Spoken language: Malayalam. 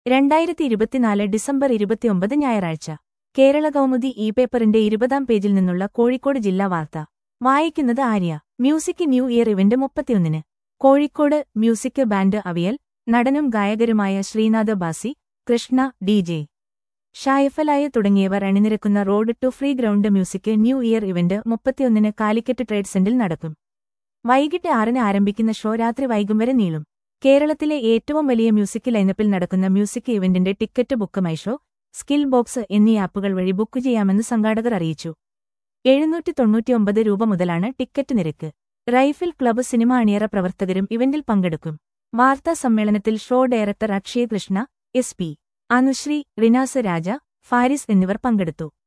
രണ്ടായിരത്തി ഇരുപത്തിനാല് ഡിസംബർ ഇരുപത്തിയൊമ്പത് ഞായറാഴ്ച കേരള കൗമുദി ഇ പേപ്പറിന്റെ ഇരുപതാം പേജിൽ നിന്നുള്ള കോഴിക്കോട് ജില്ലാ വാർത്ത വായിക്കുന്നത് Arya music new year event മുപ്പത്തിയൊന്നിന് കോഴിക്കോട് മ്യൂസിക് ബാൻഡ് അവിയൽ നടനും ഗായകരുമായ ശ്രീനാഥ ബാസി കൃഷ്ണ ഡി ജെ ഷായഫലായ തുടങ്ങിയവർ അണിനിരക്കുന്ന road to free ground music new year event മുപ്പത്തിയൊന്നിന് കാലിക്കറ്റ് ട്രേഡ് സെന്റിൽ നടക്കും വൈകിട്ട് ആറിന് ആരംഭിക്കുന്ന ഷോ രാത്രി വൈകും വരെ നീളും കേരളത്തിലെ ഏറ്റവും വലിയ മ്യൂസിക് ലൈനപ്പിൽ നടക്കുന്ന മ്യൂസിക് ഇവന്റിന്റെ ticket BookMyShow skill box എന്നീ ആപ്പുകൾ വഴി ബുക്ക് ചെയ്യാമെന്ന് സംഘാടകർ അറിയിച്ചു എഴുന്നൂറ്റി തൊണ്ണൂറ്റിയൊമ്പത് രൂപ മുതലാണ് ടിക്കറ്റ് നിരക്ക് റൈഫിൾ ക്ലബ്ബ് സിനിമ അണിയറ പ്രവർത്തകരും ഇവന്റിൽ പങ്കെടുക്കും വാർത്താ സമ്മേളനത്തിൽ show director Akshay Krishna S P Anusree Rinas Raja Faris എന്നിവർ പങ്കെടുത്തു